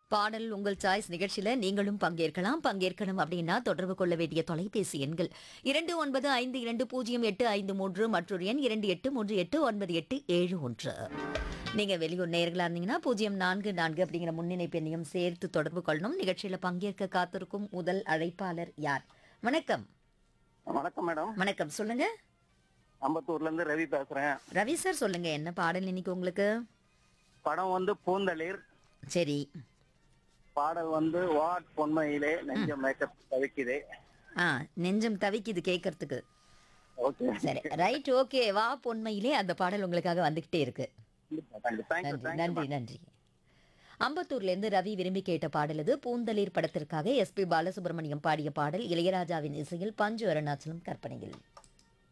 பாடல் உங்கள் சாய்ஸ் நிகழ்ச்சியில நீங்களும் பங்கேற்கலாம் பங்கேற்கணும் அப்படின்னா தொடர்பு கொள்ள வேண்டிய தொலைபேசி எண்கள் இரண்டு ஒன்பது ஐந்து இரண்டு பூஜ்ஜியம் எட்டு ஐந்து மூன்று மற்றொரு எண் இரண்டு எட்டு மூன்று எட்டு ஒன்பது எட்டு ஏழு ஒன்று நீங்க வெளியூர் நேர்களா இருந்தீங்கன்னா பூஜ்ஜியம் நான்கு நான்கு அப்படிங்கிற முன்னிணைப்பு எண்ணையும் சேர்த்து தொடர்பு கொள்ளணும் நிகழ்ச்சியில பங்கேற்க காத்திருக்கும் முதல் அழைப்பாளர் யார் வணக்கம் வணக்கம் மேடம் வணக்கம் சொல்லுங்க அம்பத்தூர்ல இருந்து ரவி பேசுறேன் ரவி சார் சொல்லுங்க என்ன பாடல் இன்னைக்கு உங்களுக்கு படம் வந்து பூந்தளிர் சரி பாடல் வந்து வாட் பொன்மையிலே நெஞ்ச மேக்கப் தவிக்குதே ஆ நெஞ்சம் தவிக்குது கேட்கறதுக்கு ஓகே சரி ரைட் ஓகே வா பொன்மையிலே அந்த பாடல் உங்களுக்காக வந்துகிட்டே இருக்கு தேங்க்யூ நன்றி நன்றி நன்றி அம்பத்தூர்ல இருந்து ரவி விரும்பி கேட்ட பாடல் இது பூந்தளிர் படத்திற்காக எஸ்பி பாலசுப்ரமணியம் பாடிய பாடல் இளையராஜாவின் இசையில் பஞ்சு அருணாச்சலம் கற்பனையில்